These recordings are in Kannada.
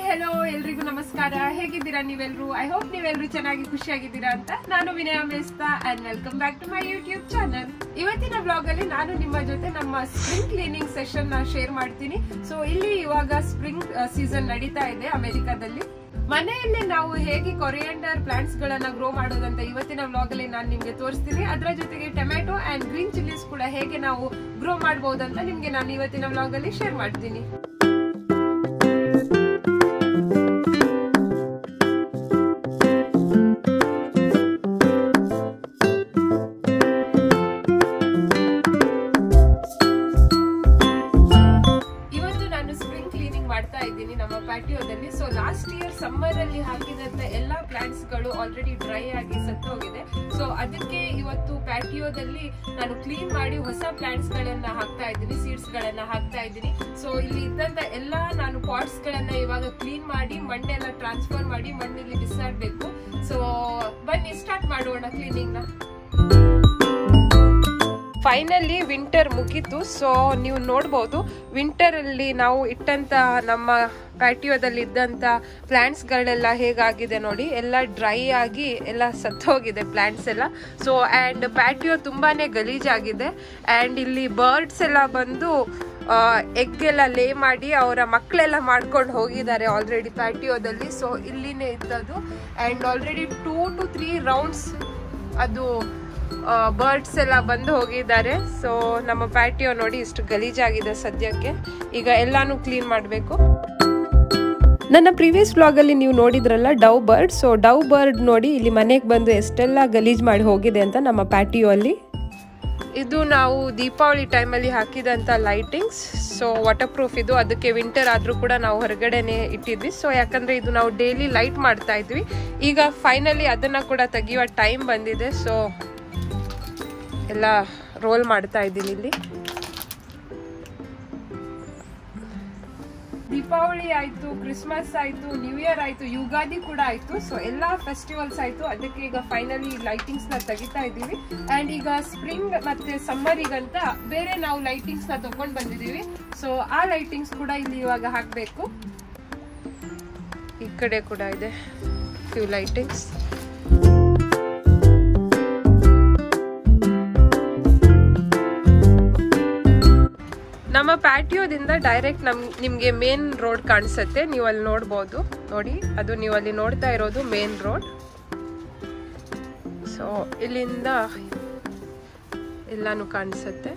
ಹೆಲೋ ಎಲ್ರಿಗೂ ನಮಸ್ಕಾರ ಹೇಗಿದ್ದೀರಾ ನೀವೆಲ್ರು ಐ ಹೋಪ್ ನೀವೆಲ್ರು ಚೆನ್ನಾಗಿ ಖುಷಿಯಾಗಿದ್ದೀರಾ ಅಂತ ನಾನು Vinaya Mesta and welcome back to my YouTube channel ಇವತ್ತಿನ ಬ್ಲಾಗ್ ಅಲ್ಲಿ ನಾನು ನಿಮ್ಮ ಜೊತೆ ನಮ್ಮ ಸ್ಪ್ರಿಂಗ್ ಕ್ಲೀನಿಂಗ್ ಸೆಷನ್ ನ ಶೇರ್ ಮಾಡ್ತೀನಿ ಸೊ ಇಲ್ಲಿ ಇವಾಗ ಸ್ಪ್ರಿಂಗ್ ಸೀಸನ್ ನಡೀತಾ ಇದೆ ಅಮೆರಿಕಾದಲ್ಲಿ ಮನೆಯಲ್ಲೇ ನಾವು ಹೇಗೆ ಕೊರಿಯಂಡರ್ ಪ್ಲಾಂಟ್ಸ್ ಗಳನ್ನ ಗ್ರೋ ಮಾಡೋದಂತ ಇವತ್ತಿನ ವ್ಲಾಗ್ ಅಲ್ಲಿ ನಾನು ನಿಮ್ಗೆ ತೋರಿಸ್ತೀನಿ ಅದರ ಜೊತೆಗೆ ಟೊಮ್ಯಾಟೊ ಅಂಡ್ ಗ್ರೀನ್ ಚಿಲ್ಲೀಸ್ ಕೂಡ ಹೇಗೆ ನಾವು ಗ್ರೋ ಮಾಡಬಹುದಂತ ನಿಮ್ಗೆ ನಾನು ಇವತ್ತಿನ ವ್ಲಾಗ್ ಅಲ್ಲಿ ಶೇರ್ ಮಾಡ್ತೀನಿ ಇವತ್ತು ನಾನು ಸ್ಪ್ರಿಂಗ್ ಕ್ಲೀನಿಂಗ್ ಮಾಡ್ತಾ ಇದ್ದೀನಿ ನಮ್ಮ ಪ್ಯಾಟಿಯೋದಲ್ಲಿ ಸೊ ಲಾಸ್ಟ್ ಇಯರ್ ಸಮ್ಮರ್ ಅಲ್ಲಿ ಹಾಕಿದಂತ ಎಲ್ಲಾ ಪ್ಲಾಂಟ್ಸ್ ಗಳು ಆಲ್ರೆಡಿ ಡ್ರೈ ಆಗಿ ಸತ್ತೋಗಿದೆ ಸೊ ಅದಕ್ಕೆ ಇವತ್ತು ಪ್ಯಾಟಿಯೋದಲ್ಲಿ ನಾನು ಕ್ಲೀನ್ ಮಾಡಿ ಹೊಸ ಪ್ಲಾಂಟ್ಸ್ ಗಳನ್ನ ಹಾಕ್ತಾ ಇದ್ದೀನಿ ಸೀಡ್ಸ್ ಗಳನ್ನ ಹಾಕ್ತಾ ಇದ್ದೀನಿ ಸೊ ಇಲ್ಲಿ ಇದ್ದಂತ ಎಲ್ಲಾ ನಾನು ಪಾಟ್ಸ್ ಗಳನ್ನ ಇವಾಗ ಕ್ಲೀನ್ ಮಾಡಿ ಮಣ್ಣೆಲ್ಲ ಟ್ರಾನ್ಸ್ಫರ್ ಮಾಡಿ ಮಣ್ಣಲ್ಲಿ ಬಿಸಾಡ್ಬೇಕು ಸೊ ಬನ್ನಿ ಸ್ಟಾರ್ಟ್ ಮಾಡೋಣ ಕ್ಲೀನಿಂಗ್ ನ ಫೈನಲಿ ವಿಂಟರ್ ಮುಗೀತು ಸೊ ನೀವು ನೋಡ್ಬೋದು ವಿಂಟರ್ ಅಲ್ಲಿ ನಾವು ಇಟ್ಟಂತ ನಮ್ಮ ಪ್ಯಾಟಿಯೋದಲ್ಲಿ ಇದ್ದಂತ ಪ್ಲಾಂಟ್ಸ್ ಗಳೆಲ್ಲ ಹೇಗಾಗಿದೆ ನೋಡಿ ಎಲ್ಲ ಡ್ರೈ ಆಗಿ ಎಲ್ಲ ಸತ್ತೋಗಿದೆ ಪ್ಲಾಂಟ್ಸ್ ಎಲ್ಲ ಸೊ ಆ್ಯಂಡ್ ಪ್ಯಾಟಿಯೋ ತುಂಬಾನೇ ಗಲೀಜಾಗಿದೆ ಆ್ಯಂಡ್ ಇಲ್ಲಿ ಬರ್ಡ್ಸ್ ಎಲ್ಲ ಬಂದು ಎಗ್ ಎಲ್ಲ ಲೇ ಮಾಡಿ ಅವರ ಮಕ್ಕಳೆಲ್ಲ ಮಾಡ್ಕೊಂಡು ಹೋಗಿದ್ದಾರೆ ಆಲ್ರೆಡಿ ಪ್ಯಾಟಿಯೋದಲ್ಲಿ ಸೊ ಇಲ್ಲಿನೇ ಇದ್ದದು and already two to three rounds ಅದು ಬರ್ಡ್ಸ್ ಎಲ್ಲ ಬಂದು ಹೋಗಿದ್ದಾರೆ ಸೊ ನಮ್ಮ ಪ್ಯಾಟಿಯೋ ನೋಡಿ ಇಷ್ಟು ಗಲೀಜಾಗಿದೆ ಸದ್ಯಕ್ಕೆ ಈಗ ಎಲ್ಲಾನು ಕ್ಲೀನ್ ಮಾಡಬೇಕು ನನ್ನ ಪ್ರೀವಿಯಸ್ ವ್ಲಾಗಲ್ಲಿ ನೀವು ನೋಡಿದ್ರಲ್ಲ dove bird so dove bird ನೋಡಿ ಇಲ್ಲಿ ಮನೆಗೆ ಬಂದು ಎಷ್ಟೆಲ್ಲ ಗಲೀಜ್ ಮಾಡಿ ಹೋಗಿದೆ ಅಂತ ನಮ್ಮ ಪ್ಯಾಟಿಯೋ ಅಲ್ಲಿ ಇದು ನಾವು ದೀಪಾವಳಿ ಟೈಮಲ್ಲಿ ಹಾಕಿದಂಥ ಲೈಟಿಂಗ್ಸ್ ಸೊ ವಾಟರ್ ಪ್ರೂಫ್ ಇದು ಅದಕ್ಕೆ ವಿಂಟರ್ ಆದರೂ ಕೂಡ ನಾವು ಹೊರಗಡೆನೆ ಇಟ್ಟಿದ್ವಿ ಸೊ ಯಾಕಂದರೆ ಇದು ನಾವು ಡೈಲಿ ಲೈಟ್ ಮಾಡ್ತಾ ಇದ್ವಿ ಈಗ ಫೈನಲಿ ಅದನ್ನು ಕೂಡ ತೆಗೆಯುವ ಟೈಮ್ ಬಂದಿದೆ ಸೊ ಎಲ್ಲ ರೋಲ್ ಮಾಡ್ತಾ ಇದ್ದೀನಿ ಇಲ್ಲಿ ದೀಪಾವಳಿ ಆಯ್ತು ಕ್ರಿಸ್ಮಸ್ ಆಯ್ತು ನ್ಯೂ ಇಯರ್ ಆಯ್ತು ಯುಗಾದಿ ಕೂಡ ಆಯ್ತು ಸೊ ಎಲ್ಲಾ ಫೆಸ್ಟಿವಲ್ಸ್ ಆಯ್ತು ಅದಕ್ಕೆ ಈಗ ಫೈನಲಿ ಲೈಟಿಂಗ್ಸ್ ನ ತೆಗಿತಾ ಇದ್ದೀವಿ ಅಂಡ್ ಈಗ ಸ್ಪ್ರಿಂಗ್ ಮತ್ತೆ ಸಮ್ಮರಿಗಂತ ಬೇರೆ ನಾವು ಲೈಟಿಂಗ್ಸ್ ನ ತಗೊಂಡ್ ಬಂದಿದೀವಿ ಸೊ ಆ ಲೈಟಿಂಗ್ಸ್ ಕೂಡ ಇಲ್ಲಿ ಇವಾಗ ಹಾಕ್ಬೇಕು ಈ ಕಡೆ ಕೂಡ ಇದೆ ಫ್ಯೂ ಲೈಟಿಂಗ್ಸ್ ನಮ್ಮ ಪ್ಯಾಟಿಯೋದಿಂದ ಡೈರೆಕ್ಟ್ ನಮ್ ನಿಮಗೆ ಮೇನ್ ರೋಡ್ ಕಾಣಿಸುತ್ತೆ ನೀವು ಅಲ್ಲಿ ನೋಡ್ಬೋದು ನೋಡಿ ಅದು ನೀವು ಅಲ್ಲಿ ನೋಡ್ತಾ ಇರೋದು ಮೇನ್ ರೋಡ್ ಸೊ ಇಲ್ಲಿಂದ ಎಲ್ಲಾನು ಕಾಣಿಸುತ್ತೆ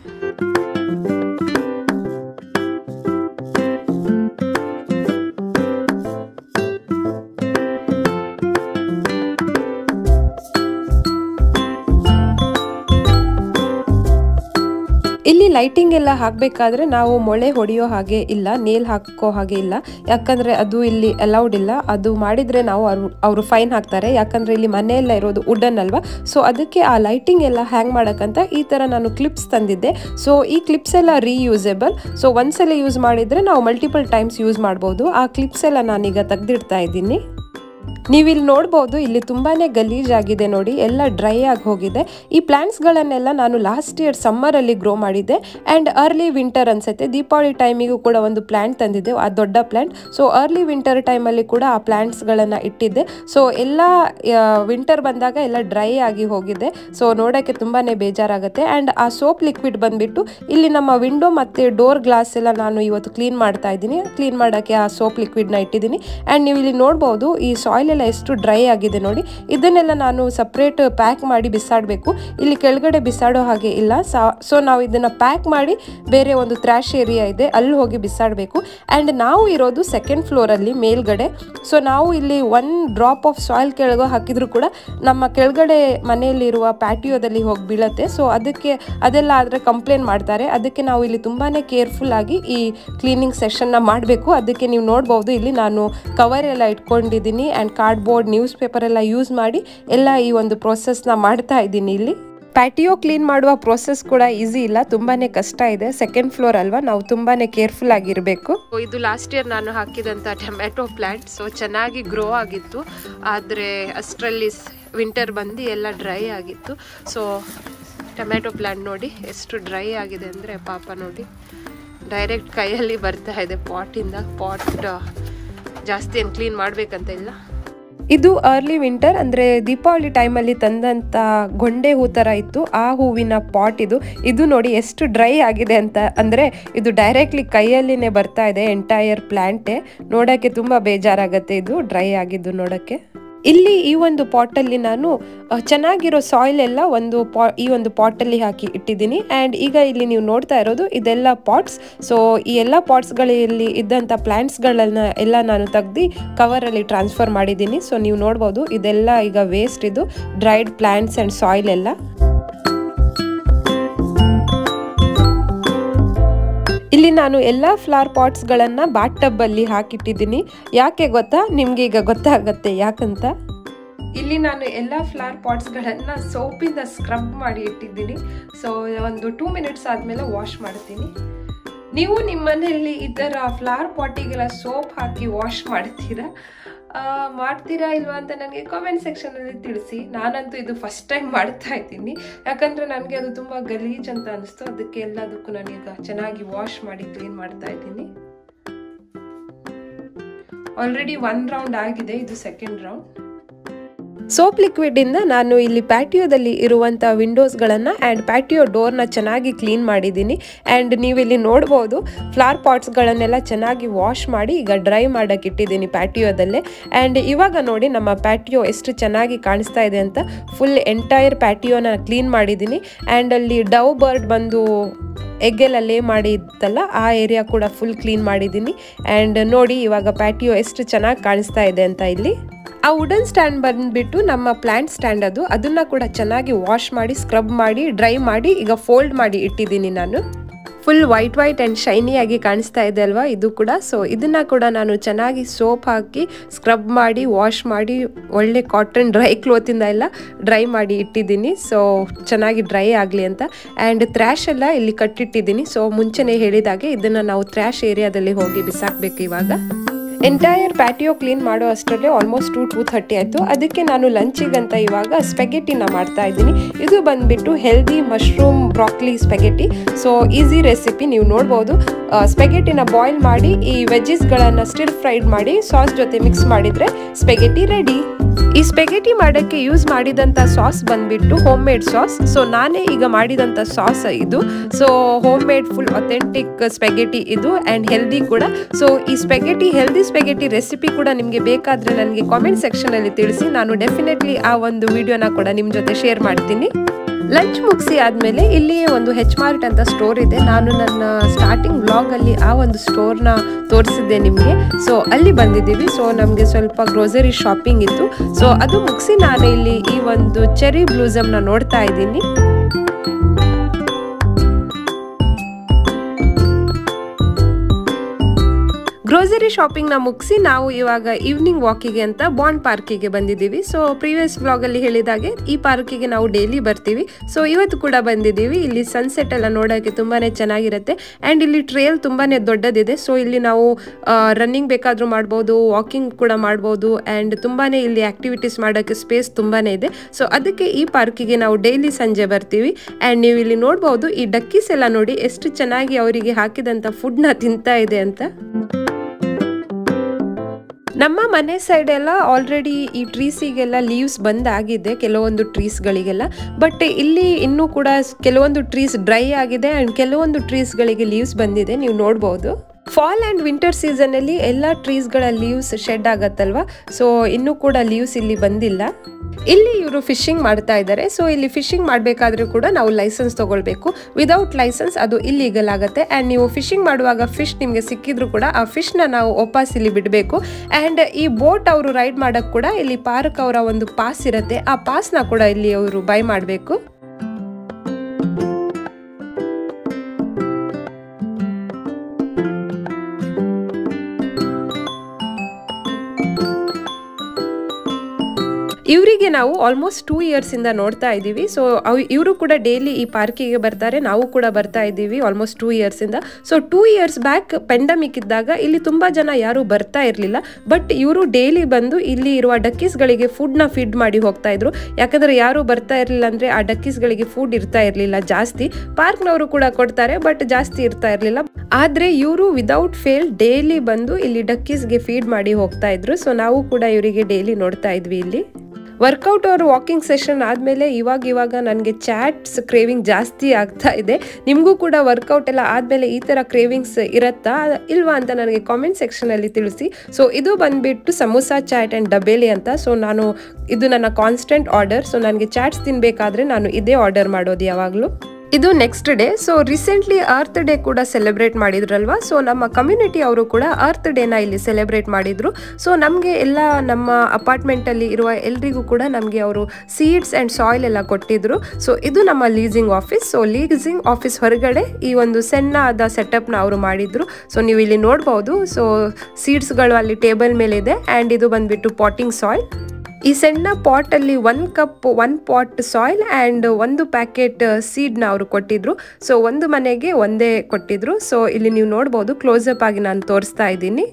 ಇಲ್ಲಿ ಲೈಟಿಂಗ್ ಎಲ್ಲ ಹಾಕಬೇಕಾದ್ರೆ ನಾವು ಮೊಳೆ ಹೊಡೆಯೋ ಹಾಗೆ ಇಲ್ಲ ನೇಲ್ ಹಾಕೋ ಹಾಗೆ ಇಲ್ಲ ಯಾಕಂದ್ರೆ ಅದು ಇಲ್ಲಿ ಅಲೌಡ್ ಇಲ್ಲ ಅದು ಮಾಡಿದ್ರೆ ನಾವು ಅವರು ಫೈನ್ ಹಾಕ್ತಾರೆ ಯಾಕಂದ್ರೆ ಇಲ್ಲಿ ಮನೆಯೆಲ್ಲ ಇರೋದು ವುಡನ್ ಅಲ್ವಾ ಸೊ ಅದಕ್ಕೆ ಆ ಲೈಟಿಂಗ್ ಎಲ್ಲ ಹ್ಯಾಂಗ್ ಮಾಡಕ್ಕಂತ ಈ ತರ ನಾನು ಕ್ಲಿಪ್ಸ್ ತಂದಿದ್ದೆ ಸೊ ಈ ಕ್ಲಿಪ್ಸ್ ಎಲ್ಲ ರೀಯೂಸೇಬಲ್ ಸೊ ಒಂದ್ಸಲ ಯೂಸ್ ಮಾಡಿದ್ರೆ ನಾವು ಮಲ್ಟಿಪಲ್ ಟೈಮ್ಸ್ ಯೂಸ್ ಮಾಡ್ಬೋದು ಆ ಕ್ಲಿಪ್ಸ್ ಎಲ್ಲ ನಾನೀಗ ತೆಗ್ದಿಡ್ತಾ ಇದ್ದೀನಿ ನೀವಿಲ್ಲಿ ನೋಡ್ಬೋದು ಇಲ್ಲಿ ತುಂಬಾನೇ ಗಲೀಜಾಗಿದೆ ನೋಡಿ ಎಲ್ಲ ಡ್ರೈ ಆಗಿ ಹೋಗಿದೆ ಈ ಪ್ಲಾಂಟ್ಸ್ಗಳನ್ನೆಲ್ಲ ನಾನು ಲಾಸ್ಟ್ ಇಯರ್ ಸಮ್ಮರಲ್ಲಿ ಗ್ರೋ ಮಾಡಿದ್ದೆ ಆ್ಯಂಡ್ ಅರ್ಲಿ ವಿಂಟರ್ ಅನ್ಸುತ್ತೆ ದೀಪಾವಳಿ ಟೈಮಿಗೂ ಕೂಡ ಒಂದು ಪ್ಲಾಂಟ್ ತಂದಿದ್ದೆ ಆ ದೊಡ್ಡ ಪ್ಲಾಂಟ್ ಸೊ ಅರ್ಲಿ ವಿಂಟರ್ ಟೈಮಲ್ಲಿ ಕೂಡ ಆ ಪ್ಲಾಂಟ್ಸ್ಗಳನ್ನು ಇಟ್ಟಿದ್ದೆ ಸೊ ಎಲ್ಲ ವಿಂಟರ್ ಬಂದಾಗ ಎಲ್ಲ ಡ್ರೈ ಆಗಿ ಹೋಗಿದೆ ಸೊ ನೋಡೋಕ್ಕೆ ತುಂಬಾ ಬೇಜಾರಾಗುತ್ತೆ ಆ್ಯಂಡ್ ಆ ಸೋಪ್ ಲಿಕ್ವಿಡ್ ಬಂದುಬಿಟ್ಟು ಇಲ್ಲಿ ನಮ್ಮ ವಿಂಡೋ ಮತ್ತು ಡೋರ್ ಗ್ಲಾಸ್ ಎಲ್ಲ ನಾನು ಇವತ್ತು ಕ್ಲೀನ್ ಮಾಡ್ತಾ ಇದ್ದೀನಿ ಕ್ಲೀನ್ ಮಾಡೋಕ್ಕೆ ಆ ಸೋಪ್ ಲಿಕ್ವಿಡ್ನ ಇಟ್ಟಿದ್ದೀನಿ ಆ್ಯಂಡ್ ನೀವು ಇಲ್ಲಿ ನೋಡ್ಬೋದು ಈ ಸಾಯಿಲ್ ಎಲ್ಲ ಎಷ್ಟು ಡ್ರೈ ಆಗಿದೆ ನೋಡಿ ಇದನ್ನೆಲ್ಲ ನಾನು ಸಪ್ರೇಟ್ ಪ್ಯಾಕ್ ಮಾಡಿ ಬಿಸಾಡಬೇಕು ಇಲ್ಲಿ ಕೆಳಗಡೆ ಬಿಸಾಡೋ ಹಾಗೆ ಇಲ್ಲ ಸೊ ನಾವು ಇದನ್ನು ಪ್ಯಾಕ್ ಮಾಡಿ ಬೇರೆ ಒಂದು ಥ್ರ್ಯಾಶ್ ಏರಿಯಾ ಇದೆ ಅಲ್ಲಿ ಹೋಗಿ ಬಿಸಾಡಬೇಕು ಆ್ಯಂಡ್ ನಾವು ಇರೋದು ಸೆಕೆಂಡ್ ಫ್ಲೋರಲ್ಲಿ ಮೇಲ್ಗಡೆ ಸೊ ನಾವು ಇಲ್ಲಿ ಒನ್ ಡ್ರಾಪ್ ಆಫ್ ಸಾಯಿಲ್ ಕೆಳಗೆ ಹಾಕಿದ್ರು ಕೂಡ ನಮ್ಮ ಕೆಳಗಡೆ ಮನೆಯಲ್ಲಿರುವ ಪ್ಯಾಟಿಯೋದಲ್ಲಿ ಹೋಗಿ ಬೀಳತ್ತೆ ಸೊ ಅದಕ್ಕೆ ಅದೆಲ್ಲ ಆದರೆ ಕಂಪ್ಲೇಂಟ್ ಮಾಡ್ತಾರೆ ಅದಕ್ಕೆ ನಾವು ಇಲ್ಲಿ ತುಂಬಾ ಕೇರ್ಫುಲ್ ಆಗಿ ಈ ಕ್ಲೀನಿಂಗ್ ಸೆಷನ್ನ ಮಾಡಬೇಕು ಅದಕ್ಕೆ ನೀವು ನೋಡ್ಬೋದು ಇಲ್ಲಿ ನಾನು ಕವರ್ ಎಲ್ಲ ಇಟ್ಕೊಂಡಿದ್ದೀನಿ ಆ್ಯಂಡ್ ಕಾರ್ಡ್ಬೋರ್ಡ್ ನ್ಯೂಸ್ ಪೇಪರ್ ಎಲ್ಲ ಯೂಸ್ ಮಾಡಿ ಎಲ್ಲ ಈ ಒಂದು ಪ್ರೊಸೆಸ್ನ ಮಾಡ್ತಾ ಇದ್ದೀನಿ ಇಲ್ಲಿ ಪ್ಯಾಟಿಯೋ ಕ್ಲೀನ್ ಮಾಡುವ ಪ್ರೋಸೆಸ್ ಕೂಡ ಈಸಿ ಇಲ್ಲ ತುಂಬಾನೇ ಕಷ್ಟ ಇದೆ ಸೆಕೆಂಡ್ ಫ್ಲೋರ್ ಅಲ್ವಾ ನಾವು ತುಂಬಾನೇ ಕೇರ್ಫುಲ್ ಆಗಿರಬೇಕು ಇದು ಲಾಸ್ಟ್ ಇಯರ್ ನಾನು ಹಾಕಿದಂತ ಟೊಮ್ಯಾಟೊ ಪ್ಲಾಂಟ್ ಸೊ ಚೆನ್ನಾಗಿ ಗ್ರೋ ಆಗಿತ್ತು ಆದರೆ ಅಷ್ಟರಲ್ಲಿ ವಿಂಟರ್ ಬಂದು ಎಲ್ಲ ಡ್ರೈ ಆಗಿತ್ತು ಸೊ ಟೊಮ್ಯಾಟೊ ಪ್ಲಾಂಟ್ ನೋಡಿ ಎಷ್ಟು ಡ್ರೈ ಆಗಿದೆ ಅಂದರೆ ಪಾಪ ನೋಡಿ ಡೈರೆಕ್ಟ್ ಕೈಯಲ್ಲಿ ಬರ್ತಾ ಇದೆ ಪಾಟಿಂದ ಪಾಟ್ ಜಾಸ್ತಿ ಏನು ಕ್ಲೀನ್ ಮಾಡಬೇಕಂತ ಇಲ್ಲ ಇದು ಅರ್ಲಿ ವಿಂಟರ್ ಅಂದರೆ ದೀಪಾವಳಿ ಟೈಮಲ್ಲಿ ತಂದಂಥ ಗೊಂಡೆ ಹೂ ಥರ ಇತ್ತು ಆ ಹೂವಿನ ಪಾಟ್ ಇದು ಇದು ನೋಡಿ ಎಷ್ಟು ಡ್ರೈ ಆಗಿದೆ ಅಂತ ಅಂದರೆ ಇದು ಡೈರೆಕ್ಟ್ಲಿ ಕೈಯಲ್ಲಿನೇ ಬರ್ತಾ ಇದೆ ಎಂಟೈರ್ ಪ್ಲ್ಯಾಂಟೇ ನೋಡೋಕ್ಕೆ ತುಂಬ ಬೇಜಾರಾಗತ್ತೆ ಇದು ಡ್ರೈ ಆಗಿದ್ದು ನೋಡೋಕ್ಕೆ ಇಲ್ಲಿ ಈ ಒಂದು ಪಾಟಲ್ಲಿ ನಾನು ಅಹ್, ಚೆನ್ನಾಗಿರೋ ಸಾಯಿಲ್ ಎಲ್ಲ ಒಂದು ಪಾ ಈ ಒಂದು ಪಾಟಲ್ಲಿ ಹಾಕಿ ಇಟ್ಟಿದ್ದೀನಿ ಆ್ಯಂಡ್ ಈಗ ಇಲ್ಲಿ ನೀವು ನೋಡ್ತಾ ಇರೋದು ಇದೆಲ್ಲ ಪಾಟ್ಸ್ ಸೊ ಈ ಎಲ್ಲ ಪಾಟ್ಸ್ಗಳಲ್ಲಿ ಇದ್ದಂಥ ಪ್ಲ್ಯಾಂಟ್ಸ್ಗಳನ್ನ ಎಲ್ಲ ನಾನು ತೆಗ್ದು ಕವರಲ್ಲಿ ಟ್ರಾನ್ಸ್ಫರ್ ಮಾಡಿದ್ದೀನಿ ಸೊ ನೀವು ನೋಡ್ಬೋದು ಇದೆಲ್ಲ ಈಗ ವೇಸ್ಟ್ ಇದು ಡ್ರೈಡ್ ಪ್ಲ್ಯಾಂಟ್ಸ್ ಆ್ಯಂಡ್ ಸಾಯಿಲ್ ಎಲ್ಲ ಇಲ್ಲಿ ನಾನು ಎಲ್ಲ ಫ್ಲವರ್ ಪಾಟ್ಸ್ಗಳನ್ನು ಬಾಟ್ ಟಬ್ಬಲ್ಲಿ ಹಾಕಿಟ್ಟಿದ್ದೀನಿ ಯಾಕೆ ಗೊತ್ತಾ ನಿಮಗೆ ಈಗ ಗೊತ್ತಾಗತ್ತೆ ಯಾಕಂತ ಇಲ್ಲಿ ನಾನು ಎಲ್ಲ ಫ್ಲವರ್ ಪಾಟ್ಸ್ಗಳನ್ನು ಸೋಪಿಂದ ಸ್ಕ್ರಬ್ ಮಾಡಿ ಇಟ್ಟಿದ್ದೀನಿ ಸೊ ಒಂದು ಟೂ ಮಿನಿಟ್ಸ್ ಆದಮೇಲೆ ವಾಶ್ ಮಾಡ್ತೀನಿ ನೀವು ನಿಮ್ಮ ಮನೆಯಲ್ಲಿ ಈ ಥರ ಫ್ಲವರ್ ಪಾಟಿಗೆಲ್ಲ ಸೋಪ್ ಹಾಕಿ ವಾಶ್ ಮಾಡ್ತೀರಾ ಆ, ಮಾಡ್ತೀರಾ ಇಲ್ವಾ ಅಂತ ನನಗೆ ಕಾಮೆಂಟ್ ಸೆಕ್ಷನಲ್ಲಿ ತಿಳಿಸಿ ನಾನಂತೂ ಇದು ಫಸ್ಟ್ ಟೈಮ್ ಮಾಡ್ತಾ ಇದ್ದೀನಿ ಯಾಕಂದರೆ ನನಗೆ ಅದು ತುಂಬ ಗಲೀಜ್ ಅಂತ ಅನಿಸ್ತು ಅದಕ್ಕೆ ಎಲ್ಲದಕ್ಕೂ ನಾನೀಗ ಚೆನ್ನಾಗಿ ವಾಶ್ ಮಾಡಿ ಕ್ಲೀನ್ ಮಾಡ್ತಾ ಇದ್ದೀನಿ ಆಲ್ರೆಡಿ ಒನ್ ರೌಂಡ್ ಆಗಿದೆ ಇದು ಸೆಕೆಂಡ್ ರೌಂಡ್ ಸೋಪ್ ಲಿಕ್ವಿಡಿಂದ ನಾನು ಇಲ್ಲಿ ಪ್ಯಾಟಿಯೋದಲ್ಲಿ ಇರುವಂಥ ವಿಂಡೋಸ್ಗಳನ್ನು ಆ್ಯಂಡ್ ಪ್ಯಾಟಿಯೋ ಡೋರ್ನ ಚೆನ್ನಾಗಿ ಕ್ಲೀನ್ ಮಾಡಿದ್ದೀನಿ ಆ್ಯಂಡ್ ನೀವಿಲ್ಲಿ ನೋಡ್ಬೋದು ಫ್ಲವರ್ ಪಾಟ್ಸ್ಗಳನ್ನೆಲ್ಲ ಚೆನ್ನಾಗಿ ವಾಶ್ ಮಾಡಿ ಈಗ ಡ್ರೈ ಮಾಡೋಕ್ಕೆ ಇಟ್ಟಿದ್ದೀನಿ ಪ್ಯಾಟಿಯೋದಲ್ಲೇ ಆ್ಯಂಡ್ ಇವಾಗ ನೋಡಿ ನಮ್ಮ ಪ್ಯಾಟಿಯೋ ಎಷ್ಟು ಚೆನ್ನಾಗಿ ಕಾಣಿಸ್ತಾ ಇದೆ ಅಂತ ಫುಲ್ ಎಂಟೈರ್ ಪ್ಯಾಟಿಯೋನ ಕ್ಲೀನ್ ಮಾಡಿದ್ದೀನಿ ಆ್ಯಂಡ್ ಅಲ್ಲಿ ಡವ್ ಬರ್ಡ್ ಬಂದು ಎಗ್ಗೆಲ್ಲ ಲೇ ಮಾಡಿತ್ತಲ್ಲ ಆ ಏರಿಯಾ ಕೂಡ ಫುಲ್ ಕ್ಲೀನ್ ಮಾಡಿದ್ದೀನಿ ಆ್ಯಂಡ್ ನೋಡಿ ಇವಾಗ ಪ್ಯಾಟಿಯೋ ಎಷ್ಟು ಚೆನ್ನಾಗಿ ಕಾಣಿಸ್ತಾ ಇದೆ ಅಂತ ಇಲ್ಲಿ ಆ ವುಡನ್ ಸ್ಟ್ಯಾಂಡ್ ಬಂದ್ಬಿಟ್ಟು ನಮ್ಮ ಪ್ಲಾಂಟ್ ಸ್ಟ್ಯಾಂಡ್ ಅದು ಅದನ್ನ ಕೂಡ ಚೆನ್ನಾಗಿ ವಾಶ್ ಮಾಡಿ ಸ್ಕ್ರಬ್ ಮಾಡಿ ಡ್ರೈ ಮಾಡಿ ಈಗ ಫೋಲ್ಡ್ ಮಾಡಿ ಇಟ್ಟಿದ್ದೀನಿ ನಾನು ಫುಲ್ ವೈಟ್ ವೈಟ್ ಆ್ಯಂಡ್ ಶೈನಿಯಾಗಿ ಕಾಣಿಸ್ತಾ ಇದೆ ಅಲ್ವಾ ಇದು ಕೂಡ ಸೊ ಇದನ್ನ ಕೂಡ ನಾನು ಚೆನ್ನಾಗಿ ಸೋಪ್ ಹಾಕಿ ಸ್ಕ್ರಬ್ ಮಾಡಿ ವಾಶ್ ಮಾಡಿ ಒಳ್ಳೆ ಕಾಟನ್ ಡ್ರೈ ಕ್ಲೋತಿಂದ ಎಲ್ಲ ಡ್ರೈ ಮಾಡಿ ಇಟ್ಟಿದ್ದೀನಿ ಸೊ ಚೆನ್ನಾಗಿ ಡ್ರೈ ಆಗಲಿ ಅಂತ ಆ್ಯಂಡ್ ಥ್ರ್ಯಾಶ್ ಎಲ್ಲ ಇಲ್ಲಿ ಕಟ್ಟಿಟ್ಟಿದ್ದೀನಿ ಸೊ ಮುಂಚೆನೇ ಹೇಳಿದಾಗೆ ಇದನ್ನು ನಾವು ಥ್ರ್ಯಾಶ್ ಏರಿಯಾದಲ್ಲಿ ಹೋಗಿ ಬಿಸಾಕಬೇಕು ಇವಾಗ ಎಂಟೈರ್ ಪ್ಯಾಟಿಯೋ ಕ್ಲೀನ್ ಮಾಡೋ ಅಷ್ಟರಲ್ಲೇ ಆಲ್ಮೋಸ್ಟ್ ಟು ಟೂ ಥರ್ಟಿ ಆಯಿತು ಅದಕ್ಕೆ ನಾನು ಲಂಚಿಗಂತ ಇವಾಗ ಸ್ಪೆಗೆಟಿನ ಮಾಡ್ತಾ ಇದ್ದೀನಿ ಇದು ಬಂದ್ಬಿಟ್ಟು healthy mushroom broccoli spaghetti so easy recipe ನೀವು ನೋಡ್ಬೋದು ಸ್ಪೆಗೆಟಿನ ಬಾಯ್ಲ್ ಮಾಡಿ ಈ ವೆಜ್ಜಸ್ಗಳನ್ನು ಸ್ಟಿರ್ ಫ್ರೈಡ್ ಮಾಡಿ ಸಾಸ್ ಜೊತೆ ಮಿಕ್ಸ್ ಮಾಡಿದರೆ ಸ್ಪೆಗೆಟಿ ರೆಡಿ ಈ ಸ್ಪೆಗೆಟಿ ಮಾಡೋಕ್ಕೆ ಯೂಸ್ ಮಾಡಿದಂಥ ಸಾಸ್ ಬಂದ್ಬಿಟ್ಟು ಹೋಮ್ ಮೇಡ್ ಸಾಸ್ ಸೊ ನಾನೇ ಈಗ ಮಾಡಿದಂಥ ಸಾಸ್ ಇದು so homemade full authentic spaghetti ಇದು ಆ್ಯಂಡ್ ಹೆಲ್ದಿ ಕೂಡ ಸೊ ಈ ಸ್ಪೆಗೆಟಿ ಹೆಲ್ದಿ ಸ್ಪೆಗೆಟಿ ರೆಸಿಪಿ ಕೂಡ ನಿಮಗೆ ಬೇಕಾದರೆ ನನಗೆ ಕಾಮೆಂಟ್ ಸೆಕ್ಷನಲ್ಲಿ ತಿಳಿಸಿ ನಾನು ಡೆಫಿನೆಟ್ಲಿ ಆ ಒಂದು ವಿಡಿಯೋನ ಕೂಡ ನಿಮ್ಮ ಜೊತೆ ಶೇರ್ ಮಾಡ್ತೀನಿ ಲಂಚ್ ಮುಗಿಸಿ ಆದಮೇಲೆ ಇಲ್ಲಿಯೇ ಒಂದು ಹೆಚ್ ಮಾರ್ಟ್ ಅಂತ ಸ್ಟೋರ್ ಇದೆ ನಾನು ನನ್ನ ಸ್ಟಾರ್ಟಿಂಗ್ ವ್ಲಾಗಲ್ಲಿ ಆ ಒಂದು ಸ್ಟೋರ್ನ ತೋರಿಸಿದ್ದೆ ನಿಮಗೆ ಸೊ ಅಲ್ಲಿ ಬಂದಿದ್ದೀವಿ ಸೊ ನಮಗೆ ಸ್ವಲ್ಪ ಗ್ರೋಸರಿ ಶಾಪಿಂಗ್ ಇತ್ತು ಸೊ ಅದು ಮುಗಿಸಿ ನಾನು ಇಲ್ಲಿ ಈ ಒಂದು ಚೆರಿ ಬ್ಲೂಸಮ್ನ ನೋಡ್ತಾ ಇದ್ದೀನಿ ಗ್ರೋಸರಿ ಶಾಪಿಂಗ್ನ ಮುಗಿಸಿ ನಾವು ಇವಾಗ ಈವ್ನಿಂಗ್ ವಾಕಿಗೆ ಅಂತ ಬಾಂಡ್ ಪಾರ್ಕಿಗೆ ಬಂದಿದ್ದೀವಿ ಸೊ ಪ್ರೀವಿಯಸ್ ವ್ಲಾಗಲ್ಲಿ ಹೇಳಿದಾಗೆ ಈ ಪಾರ್ಕಿಗೆ ನಾವು ಡೈಲಿ ಬರ್ತೀವಿ ಸೊ ಇವತ್ತು ಕೂಡ ಬಂದಿದ್ದೀವಿ ಇಲ್ಲಿ ಸನ್ಸೆಟ್ ಎಲ್ಲ ನೋಡೋಕ್ಕೆ ತುಂಬಾ ಚೆನ್ನಾಗಿರುತ್ತೆ ಆ್ಯಂಡ್ ಇಲ್ಲಿ ಟ್ರೇಲ್ ತುಂಬಾ ದೊಡ್ಡದಿದೆ ಸೊ ಇಲ್ಲಿ ನಾವು ರನ್ನಿಂಗ್ ಬೇಕಾದರೂ ಮಾಡ್ಬೋದು ವಾಕಿಂಗ್ ಕೂಡ ಮಾಡ್ಬೋದು ಆ್ಯಂಡ್ ತುಂಬಾ ಇಲ್ಲಿ ಆ್ಯಕ್ಟಿವಿಟೀಸ್ ಮಾಡೋಕ್ಕೆ ಸ್ಪೇಸ್ ತುಂಬಾ ಇದೆ ಸೊ ಅದಕ್ಕೆ ಈ ಪಾರ್ಕಿಗೆ ನಾವು ಡೈಲಿ ಸಂಜೆ ಬರ್ತೀವಿ ಆ್ಯಂಡ್ ನೀವು ಇಲ್ಲಿ ನೋಡ್ಬೋದು ಈ ಡಕ್ಕೀಸ್ ಎಲ್ಲ ನೋಡಿ ಎಷ್ಟು ಚೆನ್ನಾಗಿ ಅವರಿಗೆ ಹಾಕಿದಂಥ ಫುಡ್ನ ತಿಂತಾ ಇದೆ ಅಂತ ನಮ್ಮ ಮನೆ ಸೈಡ್ ಎಲ್ಲ ಆಲ್ರೆಡಿ ಈ ಟ್ರೀಸಿಗೆಲ್ಲ ಲೀವ್ಸ್ ಬಂದಾಗಿದೆ ಕೆಲವೊಂದು ಟ್ರೀಸ್ಗಳಿಗೆಲ್ಲ ಬಟ್ ಇಲ್ಲಿ ಇನ್ನೂ ಕೂಡ ಕೆಲವೊಂದು ಟ್ರೀಸ್ ಡ್ರೈ ಆಗಿದೆ ಆ್ಯಂಡ್ ಕೆಲವೊಂದು ಟ್ರೀಸ್ಗಳಿಗೆ ಲೀವ್ಸ್ ಬಂದಿದೆ ನೀವು ನೋಡ್ಬೋದು ಫಾಲ್ ಆ್ಯಂಡ್ ವಿಂಟರ್ ಸೀಸನಲ್ಲಿ ಎಲ್ಲ ಟ್ರೀಸ್ಗಳ ಲೀವ್ಸ್ ಶೆಡ್ ಆಗತ್ತಲ್ವಾ ಸೊ ಇನ್ನೂ ಕೂಡ ಲೀವ್ಸ್ ಇಲ್ಲಿ ಬಂದಿಲ್ಲ ಇಲ್ಲಿ ಇವರು ಫಿಶಿಂಗ್ ಮಾಡ್ತಾ ಇದ್ದಾರೆ ಸೊ ಇಲ್ಲಿ ಫಿಶಿಂಗ್ ಮಾಡಬೇಕಾದ್ರೂ ಕೂಡ ನಾವು ಲೈಸೆನ್ಸ್ ತಗೊಳ್ಬೇಕು ವಿದೌಟ್ ಲೈಸೆನ್ಸ್ ಅದು ಇಲ್ಲೀಗಲ್ ಆಗುತ್ತೆ ಆ್ಯಂಡ್ ನೀವು ಫಿಶಿಂಗ್ ಮಾಡುವಾಗ ಫಿಶ್ ನಿಮಗೆ ಸಿಕ್ಕಿದ್ರು ಕೂಡ ಆ ಫಿಶ್ನ ನಾವು ವಾಪಸ್ ಇಲ್ಲಿ ಬಿಡಬೇಕು ಆ್ಯಂಡ್ ಈ ಬೋಟ್ ಅವರು ರೈಡ್ ಮಾಡೋಕ್ಕೆ ಕೂಡ ಇಲ್ಲಿ ಪಾರ್ಕ್ ಅವರ ಒಂದು ಪಾಸ್ ಇರುತ್ತೆ ಆ ಪಾಸ್ನ ಕೂಡ ಇಲ್ಲಿ ಅವರು ಬೈ ಮಾಡಬೇಕು ಇವರಿಗೆ ನಾವು ಆಲ್ಮೋಸ್ಟ್ ಟೂ ಇಯರ್ಸಿಂದ ನೋಡ್ತಾ ಇದ್ದೀವಿ ಸೊ ಇವರು ಕೂಡ ಡೈಲಿ ಈ ಪಾರ್ಕಿಗೆ ಬರ್ತಾರೆ ನಾವು ಕೂಡ ಬರ್ತಾ ಇದ್ದೀವಿ ಆಲ್ಮೋಸ್ಟ್ ಟೂ ಇಯರ್ಸಿಂದ so two years back pandemic ಇದ್ದಾಗ ಇಲ್ಲಿ ತುಂಬ ಜನ ಯಾರು ಬರ್ತಾ ಇರಲಿಲ್ಲ ಬಟ್ ಇವರು ಡೈಲಿ ಬಂದು ಇಲ್ಲಿ ಇರುವ ಡಕ್ಕೀಸ್ಗಳಿಗೆ ಫುಡ್ನ ಫೀಡ್ ಮಾಡಿ ಹೋಗ್ತಾ ಇದ್ರು ಯಾಕಂದರೆ ಯಾರು ಬರ್ತಾ ಇರಲಿಲ್ಲ ಅಂದರೆ ಆ ಡಕ್ಕೀಸ್ಗಳಿಗೆ ಫುಡ್ ಇರ್ತಾ ಇರಲಿಲ್ಲ ಜಾಸ್ತಿ ಪಾರ್ಕ್ನವರು ಕೂಡ ಕೊಡ್ತಾರೆ ಬಟ್ ಜಾಸ್ತಿ ಇರ್ತಾ ಇರಲಿಲ್ಲ ಆದರೆ ಇವರು ವಿದೌಟ್ ಫೇಲ್ ಡೈಲಿ ಬಂದು ಇಲ್ಲಿ ಡಕ್ಕೀಸ್ಗೆ ಫೀಡ್ ಮಾಡಿ ಹೋಗ್ತಾ ಇದ್ರು ಸೊ ನಾವು ಕೂಡ ಇವರಿಗೆ ಡೈಲಿ ನೋಡ್ತಾ ಇದ್ವಿ ಇಲ್ಲಿ ವರ್ಕೌಟ್ ಅವರು ವಾಕಿಂಗ್ ಸೆಷನ್ ಆದಮೇಲೆ ಇವಾಗ ಇವಾಗ ನನಗೆ ಚಾಟ್ಸ್ ಕ್ರೇವಿಂಗ್ ಜಾಸ್ತಿ ಆಗ್ತಾ ಇದೆ ನಿಮಗೂ ಕೂಡ ವರ್ಕೌಟ್ ಎಲ್ಲ ಆದಮೇಲೆ ಈ ಥರ ಕ್ರೇವಿಂಗ್ಸ್ ಇರುತ್ತಾ ಇಲ್ವಾ ಅಂತ ನನಗೆ ಕಾಮೆಂಟ್ ಸೆಕ್ಷನಲ್ಲಿ ತಿಳಿಸಿ ಸೊ ಇದು ಬಂದುಬಿಟ್ಟು ಸಮೋಸಾ ಚಾಟ್ ಆ್ಯಂಡ್ ಡಬೇಲಿ ಅಂತ ಸೊ ನಾನು ಇದು ನನ್ನ ಕಾನ್ಸ್ಟೆಂಟ್ ಆರ್ಡರ್ ಸೊ ನನಗೆ ಚಾಟ್ಸ್ ತಿನ್ನಬೇಕಾದ್ರೆ ನಾನು ಇದೇ ಆರ್ಡರ್ ಮಾಡೋದು ಯಾವಾಗಲೂ ಇದು next day so recently Earth Day ಕೂಡ ಸೆಲೆಬ್ರೇಟ್ ಮಾಡಿದ್ರಲ್ವಾ ಸೊ ನಮ್ಮ ಕಮ್ಯುನಿಟಿ ಅವರು ಕೂಡ ಅರ್ತ್ ಡೇನ ಇಲ್ಲಿ ಸೆಲೆಬ್ರೇಟ್ ಮಾಡಿದ್ರು ಸೊ ನಮಗೆ ಎಲ್ಲ ನಮ್ಮ ಅಪಾರ್ಟ್ಮೆಂಟಲ್ಲಿ ಇರುವ ಎಲ್ರಿಗೂ ಕೂಡ ನಮಗೆ ಅವರು ಸೀಡ್ಸ್ ಆ್ಯಂಡ್ ಸಾಯಿಲ್ ಎಲ್ಲ ಕೊಟ್ಟಿದ್ರು ಸೊ ಇದು ನಮ್ಮ leasing office so leasing office ಹೊರಗಡೆ ಈ ಒಂದು ಸಣ್ಣದ ಸೆಟಪ್ನ ಅವರು ಮಾಡಿದ್ರು ಸೊ ನೀವು ಇಲ್ಲಿ ನೋಡ್ಬೋದು ಸೊ ಸೀಡ್ಸ್ಗಳು ಅಲ್ಲಿ ಟೇಬಲ್ ಮೇಲೆ ಇದೆ ಆ್ಯಂಡ್ ಇದು ಬಂದ್ಬಿಟ್ಟು ಪಾಟಿಂಗ್ ಸಾಯಿಲ್ ಈ ಸಣ್ಣ ಪಾಟಲ್ಲಿ one cup one pot soil and ಒಂದು ಪ್ಯಾಕೆಟ್ ಸೀಡ್ನ ಅವರು ಕೊಟ್ಟಿದ್ರು ಸೊ ಒಂದು ಮನೆಗೆ ಒಂದೇ ಕೊಟ್ಟಿದ್ರು ಸೊ ಇಲ್ಲಿ ನೀವು ನೋಡ್ಬೋದು ಕ್ಲೋಸಪ್ ಆಗಿ ನಾನು ತೋರಿಸ್ತಾ ಇದ್ದೀನಿ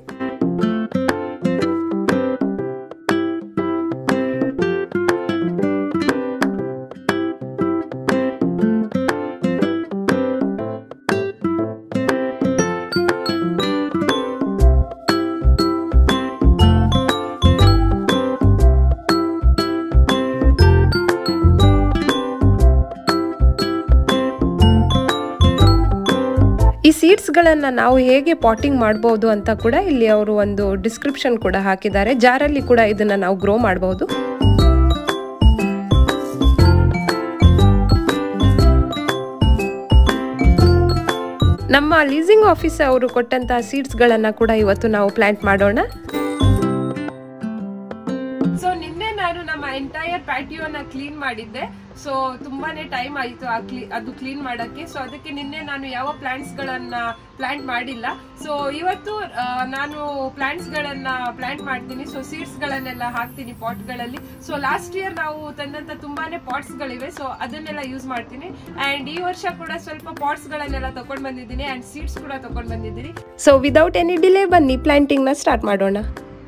ಈ ಸೀಡ್ಸ್ಗಳನ್ನು ನಾವು ಹೇಗೆ ಪಾಟಿಂಗ್ ಮಾಡ್ಬೋದು ಅಂತ ಕೂಡ ಇಲ್ಲಿ ಅವರು ಒಂದು ಡಿಸ್ಕ್ರಿಪ್ಷನ್ ಕೂಡ ಹಾಕಿದ್ದಾರೆ ಜಾರಲ್ಲಿ ಕೂಡ ಇದನ್ನು ನಾವು ಗ್ರೋ ಮಾಡಬಹುದು ನಮ್ಮ ಲೀಸಿಂಗ್ ಆಫೀಸ್ ಅವರು ಕೊಟ್ಟಂತಹ ಸೀಡ್ಸ್ಗಳನ್ನು ಕೂಡ ಇವತ್ತು ನಾವು ಪ್ಲಾಂಟ್ ಮಾಡೋಣ ಸೊ ನಿನ್ನೆ ನಾನು ನಮ್ಮ ಎಂಟೈರ್ ಪ್ಯಾಟಿಯೋನ ಕ್ಲೀನ್ ಮಾಡಿದ್ದೆ ಸೊ ತುಂಬಾನೇ ಟೈಮ್ ಆಯಿತು ಆ ಕ್ಲೀ ಅದು ಕ್ಲೀನ್ ಮಾಡಕ್ಕೆ ಸೊ ಅದಕ್ಕೆ ನಿನ್ನೆ ನಾನು ಯಾವ ಪ್ಲಾಂಟ್ಸ್ ಗಳನ್ನ ಪ್ಲಾಂಟ್ ಮಾಡಿಲ್ಲ ಸೊ ಇವತ್ತು ಆ, ನಾನು ಪ್ಲಾಂಟ್ಸ್ ಗಳನ್ನ ಪ್ಲಾಂಟ್ ಮಾಡ್ತೀನಿ ಸೊ ಸೀಡ್ಸ್ ಗಳನ್ನೆಲ್ಲ ಹಾಕ್ತೀನಿ ಪಾಟ್ ಗಳಲ್ಲಿ ಸೊ ಲಾಸ್ಟ್ ಇಯರ್ ನಾವು ತಂದಂತ ತುಂಬಾನೇ ಪಾಟ್ಸ್ ಗಳಿವೆ ಸೊ ಅದನ್ನೆಲ್ಲ ಯೂಸ್ ಮಾಡ್ತೀನಿ ಅಂಡ್ ಈ ವರ್ಷ ಕೂಡ ಸ್ವಲ್ಪ ಪಾಟ್ಸ್ ಗಳನ್ನೆಲ್ಲ ತಗೊಂಡ್ ಬಂದಿದ್ದೀನಿ ಅಂಡ್ ಸೀಡ್ಸ್ ಕೂಡ ತಗೊಂಡ್ ಬಂದಿದ್ದೀನಿ ಸೊ ವಿದೌಟ್ ಎನಿ ಡಿಲೇ ಬನ್ನಿ ಪ್ಲಾಂಟಿಂಗ್ ನ ಸ್ಟಾರ್ಟ್ ಮಾಡೋಣ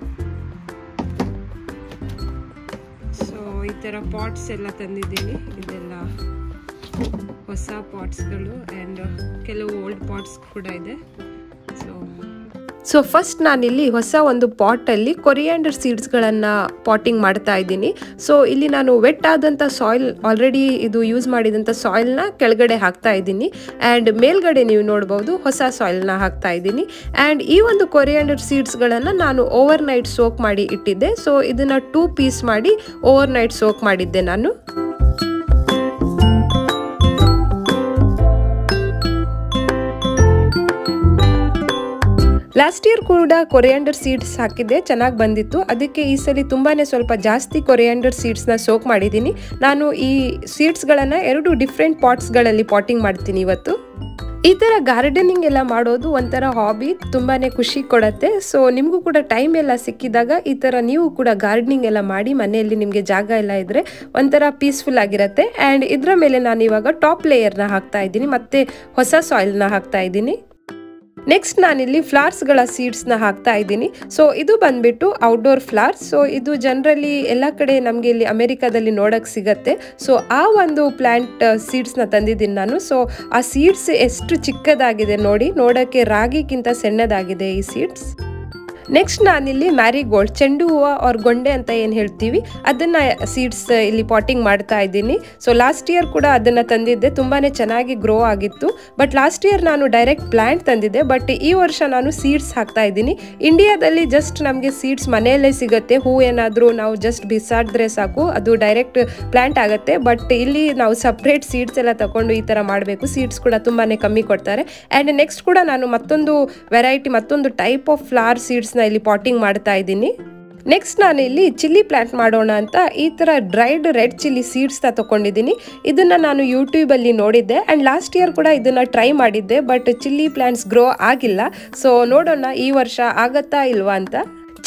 ಸೊ ಈ ಥರ ಪಾಟ್ಸ್ ಎಲ್ಲ ತಂದಿದ್ದೀನಿ ಇದೆಲ್ಲ ಹೊಸ ಪಾಟ್ಸ್ಗಳು ಆ್ಯಂಡ್ ಕೆಲವು ಓಲ್ಡ್ ಪಾಟ್ಸ್ ಕೂಡ ಇದೆ ಸೊ ಸೊ ಫಸ್ಟ್ ನಾನಿಲ್ಲಿ ಹೊಸ ಒಂದು ಪಾಟಲ್ಲಿ ಕೊರಿಯಾಂಡರ್ ಸೀಡ್ಸ್ಗಳನ್ನು ಪಾಟಿಂಗ್ ಮಾಡ್ತಾ ಇದ್ದೀನಿ ಸೊ ಇಲ್ಲಿ ನಾನು ವೆಟ್ ಆದಂಥ ಸಾಯಿಲ್ ಆಲ್ರೆಡಿ ಇದು ಯೂಸ್ ಮಾಡಿದಂಥ ಸಾಯಿಲ್ನ ಕೆಳಗಡೆ ಹಾಕ್ತಾ ಇದ್ದೀನಿ ಆ್ಯಂಡ್ ಮೇಲ್ಗಡೆ ನೀವು ನೋಡ್ಬೋದು ಹೊಸ ಸಾಯಿಲ್ನ ಹಾಕ್ತಾ ಇದ್ದೀನಿ ಆ್ಯಂಡ್ ಈ ಒಂದು ಕೊರಿಯಾಂಡರ್ ಸೀಡ್ಸ್ಗಳನ್ನು ನಾನು ಓವರ್ ನೈಟ್ ಸೋಕ್ ಮಾಡಿ ಇಟ್ಟಿದ್ದೆ ಸೊ ಇದನ್ನು ಟೂ ಪೀಸ್ ಮಾಡಿ ಓವರ್ ನೈಟ್ ಸೋಕ್ ಮಾಡಿದ್ದೆ ನಾನು ಲಾಸ್ಟ್ ಇಯರ್ ಕೂಡ ಕೊರಿಯಾಂಡರ್ ಸೀಡ್ಸ್ ಹಾಕಿದ್ದೆ ಚೆನ್ನಾಗಿ ಬಂದಿತ್ತು ಅದಕ್ಕೆ ಈ ಸಲ ತುಂಬಾನೇ ಸ್ವಲ್ಪ ಜಾಸ್ತಿ ಕೊರಿಯಾಂಡರ್ ಸೀಡ್ಸ್ನ ಸೋಕ್ ಮಾಡಿದ್ದೀನಿ ನಾನು ಈ ಸೀಡ್ಸ್ಗಳನ್ನು ಎರಡು ಡಿಫ್ರೆಂಟ್ ಪಾಟ್ಸ್ಗಳಲ್ಲಿ ಪಾಟಿಂಗ್ ಮಾಡ್ತೀನಿ ಇವತ್ತು ಈ ಥರ ಗಾರ್ಡನಿಂಗ್ ಎಲ್ಲ ಮಾಡೋದು ಒಂಥರ ಹಾಬಿ ತುಂಬಾ ಖುಷಿ ಕೊಡುತ್ತೆ ಸೊ ನಿಮಗೂ ಕೂಡ ಟೈಮ್ ಎಲ್ಲ ಸಿಕ್ಕಿದಾಗ ಈ ಥರ ನೀವು ಕೂಡ ಗಾರ್ಡನಿಂಗ್ ಎಲ್ಲ ಮಾಡಿ ಮನೆಯಲ್ಲಿ ನಿಮಗೆ ಜಾಗ ಎಲ್ಲ ಇದ್ದರೆ ಒಂಥರ ಪೀಸ್ಫುಲ್ ಆಗಿರುತ್ತೆ ಆ್ಯಂಡ್ ಇದರ ಮೇಲೆ ನಾನು ಇವಾಗ ಟಾಪ್ ಲೇಯರ್ನ ಹಾಕ್ತಾ ಇದ್ದೀನಿ ಮತ್ತು ಹೊಸ ಸಾಯಿಲ್ನ ಹಾಕ್ತಾ ಇದ್ದೀನಿ ನೆಕ್ಸ್ಟ್ ನಾನಿಲ್ಲಿ ಫ್ಲವರ್ಸ್ಗಳ ಸೀಡ್ಸ್ನ ಹಾಕ್ತಾ ಇದ್ದೀನಿ ಸೊ ಇದು ಬಂದ್ಬಿಟ್ಟು ಔಟ್ಡೋರ್ ಫ್ಲವರ್ಸ್ ಸೊ ಇದು ಜನರಲಿ ಎಲ್ಲ ಕಡೆ ನಮಗೆ ಇಲ್ಲಿ ಅಮೆರಿಕಾದಲ್ಲಿ ನೋಡೋಕ್ಕೆ ಸಿಗತ್ತೆ ಸೊ ಆ ಒಂದು ಪ್ಲ್ಯಾಂಟ್ ಸೀಡ್ಸ್ನ ತಂದಿದ್ದೀನಿ ನಾನು ಸೊ ಆ ಸೀಡ್ಸ್ ಎಷ್ಟು ಚಿಕ್ಕದಾಗಿದೆ ನೋಡಿ ನೋಡೋಕ್ಕೆ ರಾಗಿಗಿಂತ ಸಣ್ಣದಾಗಿದೆ ಈ ಸೀಡ್ಸ್ ನೆಕ್ಸ್ಟ್ ನಾನಿಲ್ಲಿ ಮ್ಯಾರಿಗೋಲ್ಡ್ ಚೆಂಡು ಹೂವು ಅವ್ರ ಗೊಂಡೆ ಅಂತ ಏನು ಹೇಳ್ತೀವಿ ಅದನ್ನು ಸೀಡ್ಸ್ ಇಲ್ಲಿ ಪಾಟಿಂಗ್ ಮಾಡ್ತಾ ಇದ್ದೀನಿ ಸೊ ಲಾಸ್ಟ್ ಇಯರ್ ಕೂಡ ಅದನ್ನು ತಂದಿದ್ದೆ ತುಂಬಾ ಚೆನ್ನಾಗಿ ಗ್ರೋ ಆಗಿತ್ತು ಬಟ್ ಲಾಸ್ಟ್ ಇಯರ್ ನಾನು ಡೈರೆಕ್ಟ್ ಪ್ಲ್ಯಾಂಟ್ ತಂದಿದ್ದೆ ಬಟ್ ಈ ವರ್ಷ ನಾನು ಸೀಡ್ಸ್ ಹಾಕ್ತಾ ಇದ್ದೀನಿ ಇಂಡಿಯಾದಲ್ಲಿ ಜಸ್ಟ್ ನಮಗೆ ಸೀಡ್ಸ್ ಮನೆಯಲ್ಲೇ ಸಿಗುತ್ತೆ ಹೂ ಏನಾದರೂ ನಾವು ಜಸ್ಟ್ ಬಿಸಾಡಿದ್ರೆ ಸಾಕು ಅದು ಡೈರೆಕ್ಟ್ ಪ್ಲ್ಯಾಂಟ್ ಆಗುತ್ತೆ ಬಟ್ ಇಲ್ಲಿ ನಾವು ಸಪ್ರೇಟ್ ಸೀಡ್ಸ್ ಎಲ್ಲ ತಗೊಂಡು ಈ ಥರ ಮಾಡಬೇಕು ಸೀಡ್ಸ್ ಕೂಡ ತುಂಬಾ ಕಮ್ಮಿ ಕೊಡ್ತಾರೆ ಆ್ಯಂಡ್ ನೆಕ್ಸ್ಟ್ ಕೂಡ ನಾನು ಮತ್ತೊಂದು ವೆರೈಟಿ ಮತ್ತೊಂದು ಟೈಪ್ ಆಫ್ ಫ್ಲವರ್ ಸೀಡ್ಸ್ನ ಇಲ್ಲಿ ಪಾಟಿಂಗ್ ಮಾಡ್ತಾ ಇದ್ದೀನಿ ನೆಕ್ಸ್ಟ್ ನಾನು ಇಲ್ಲಿ ಚಿಲ್ಲಿ ಪ್ಲಾಂಟ್ ಮಾಡೋಣ ಅಂತ ಈ ಥರ ಡ್ರೈಡ್ ರೆಡ್ ಚಿಲ್ಲಿ ಸೀಡ್ಸ್ನ ತೊಗೊಂಡಿದ್ದೀನಿ ಇದನ್ನು ನಾನು ಯೂಟ್ಯೂಬಲ್ಲಿ ನೋಡಿದ್ದೆ ಆ್ಯಂಡ್ ಲಾಸ್ಟ್ ಇಯರ್ ಕೂಡ ಇದನ್ನು ಟ್ರೈ ಮಾಡಿದ್ದೆ ಬಟ್ ಚಿಲ್ಲಿ ಪ್ಲಾಂಟ್ಸ್ ಗ್ರೋ ಆಗಿಲ್ಲ ಸೊ ನೋಡೋಣ ಈ ವರ್ಷ ಆಗತ್ತಾ ಇಲ್ವಾ ಅಂತ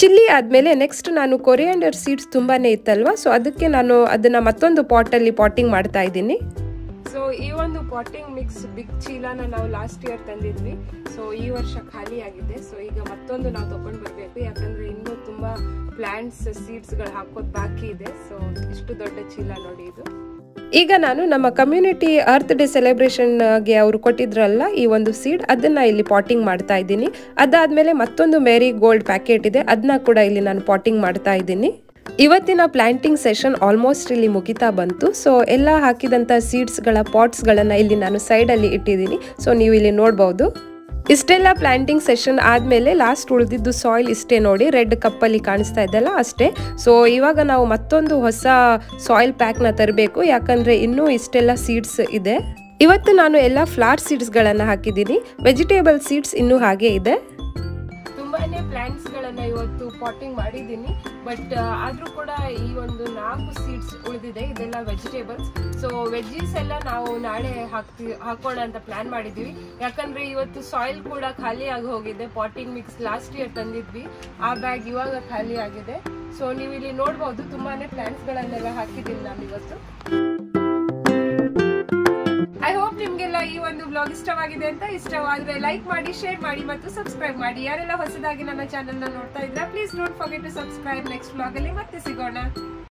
ಚಿಲ್ಲಿ ಆದಮೇಲೆ ನೆಕ್ಸ್ಟ್ ನಾನು ಕೊರಿಯಾಂಡರ್ ಸೀಡ್ಸ್ ತುಂಬಾ ಇತ್ತಲ್ವಾ ಸೊ ಅದಕ್ಕೆ ನಾನು ಅದನ್ನು ಮತ್ತೊಂದು ಪಾಟಲ್ಲಿ ಪಾಟಿಂಗ್ ಮಾಡ್ತಾ ಇದ್ದೀನಿ ಸೊ ಈ ಒಂದು ಪಾಟಿಂಗ್ ಮಿಕ್ಸ್ ಬಿಗ್ ಚೀಲನ ನಾವು ಲಾಸ್ಟ್ ಇಯರ್ ತಂದಿದ್ವಿ ಸೊ ಈ ವರ್ಷ ಖಾಲಿ ಆಗಿದೆ ಸೊ ಈಗ ಮತ್ತೊಂದು ನಾವು ತಗೊಂಡು ಬರಬೇಕು ಯಾಕಂದ್ರೆ ಇನ್ನೂ ತುಂಬಾ ಪ್ಲಾಂಟ್ಸ್ ಸೀಡ್ಸ್ಗಳು ಹಾಕೋದು ಬಾಕಿ ಇದೆ ಸೊ ಇಷ್ಟು ದೊಡ್ಡ ಚೀಲ ನೋಡಿ ಇದು ಈಗ ನಾನು ನಮ್ಮ ಕಮ್ಯುನಿಟಿ ಅರ್ತ್ ಡೇ ಸೆಲೆಬ್ರೇಷನ್ಗೆ ಅವರು ಕೊಟ್ಟಿದ್ರಲ್ಲ ಈ ಒಂದು ಸೀಡ್ ಅದನ್ನ ಇಲ್ಲಿ ಪಾಟಿಂಗ್ ಮಾಡ್ತಾ ಇದ್ದೀನಿ ಅದಾದ್ಮೇಲೆ ಮತ್ತೊಂದು ಮೇರಿ ಗೋಲ್ಡ್ ಪ್ಯಾಕೆಟ್ ಇದೆ ಅದನ್ನ ಕೂಡ ಇಲ್ಲಿ ನಾನು ಪಾಟಿಂಗ್ ಮಾಡ್ತಾ ಇದ್ದೀನಿ ಇವತ್ತಿನ ಪ್ಲಾಂಟಿಂಗ್ ಸೆಷನ್ ಆಲ್ಮೋಸ್ಟ್ ಇಲ್ಲಿ ಮುಗಿತಾ ಬಂತು ಸೊ ಎಲ್ಲ ಹಾಕಿದಂಥ ಸೀಡ್ಸ್ಗಳ ಪಾಟ್ಸ್ಗಳನ್ನು ಇಲ್ಲಿ ನಾನು ಸೈಡಲ್ಲಿ ಇಟ್ಟಿದ್ದೀನಿ ಸೊ ನೀವು ಇಲ್ಲಿ ನೋಡ್ಬೋದು ಇಷ್ಟೆಲ್ಲ ಪ್ಲಾಂಟಿಂಗ್ ಸೆಷನ್ ಆದಮೇಲೆ ಲಾಸ್ಟ್ ಉಳಿದಿದ್ದು ಸಾಯಿಲ್ ಇಷ್ಟೇ ನೋಡಿ ರೆಡ್ ಕಪ್ಪಲ್ಲಿ ಕಾಣಿಸ್ತಾ ಇದೆಲ್ಲ ಅಷ್ಟೇ ಸೊ ಇವಾಗ ನಾವು ಮತ್ತೊಂದು ಹೊಸ ಸಾಯಿಲ್ ಪ್ಯಾಕ್ನ ತರಬೇಕು ಯಾಕಂದರೆ ಇನ್ನೂ ಇಷ್ಟೆಲ್ಲ ಸೀಡ್ಸ್ ಇದೆ ಇವತ್ತು ನಾನು ಎಲ್ಲ ಫ್ಲಾರ್ ಸೀಡ್ಸ್ಗಳನ್ನು ಹಾಕಿದ್ದೀನಿ ವೆಜಿಟೇಬಲ್ ಸೀಡ್ಸ್ ಇನ್ನೂ ಹಾಗೆ ಇದೆ ತುಂಬಾನೇ ಪ್ಲಾಂಟ್ಸ್ ಗಳನ್ನ ಇವತ್ತು ಪಾಟಿಂಗ್ ಮಾಡಿದ್ದೀನಿ ಬಟ್ ಆದ್ರೂ ಕೂಡ ಈ ಒಂದು ನಾಲ್ಕು ಸೀಡ್ಸ್ ಉಳಿದಿದೆ ಇದೆಲ್ಲ ವೆಜಿಟೇಬಲ್ಸ್ ಸೊ ವೆಜ್ಜೀಸ್ ಎಲ್ಲ ನಾವು ನಾಳೆ ಹಾಕ್ತಿ ಹಾಕೋಣ ಅಂತ ಪ್ಲಾನ್ ಮಾಡಿದ್ವಿ ಯಾಕಂದ್ರೆ ಇವತ್ತು ಸಾಯಿಲ್ ಕೂಡ ಖಾಲಿ ಆಗಿ ಹೋಗಿದೆ ಪಾಟಿಂಗ್ ಮಿಕ್ಸ್ ಲಾಸ್ಟ್ ಇಯರ್ ತಂದಿದ್ವಿ ಆ ಬ್ಯಾಗ್ ಇವಾಗ ಖಾಲಿ ಆಗಿದೆ ಸೊ ನೀವು ಇಲ್ಲಿ ನೋಡ್ಬೋದು ತುಂಬಾನೇ ಪ್ಲಾಂಟ್ಸ್ ಗಳನ್ನೆಲ್ಲ ಹಾಕಿದ್ದೀನಿ ನಾನು ಇವತ್ತು ಐ ಹೋಪ್ ನಿಮ್ಗೆಲ್ಲ ಈ ಒಂದು ಬ್ಲಾಗ್ ಇಷ್ಟವಾಗಿದೆ ಅಂತ ಇಷ್ಟವಾದ್ರೆ ಲೈಕ್ ಮಾಡಿ ಶೇರ್ ಮಾಡಿ ಮತ್ತು ಸಬ್ಸ್ಕ್ರೈಬ್ ಮಾಡಿ ಯಾರೆಲ್ಲ ಹೊಸದಾಗಿ ನನ್ನ ಚಾನೆಲ್ ನ ನೋಡ್ತಾ ಇದ್ರ please don't forget to subscribe next blog ಅಲ್ಲಿ ಮತ್ತೆ ಸಿಗೋಣ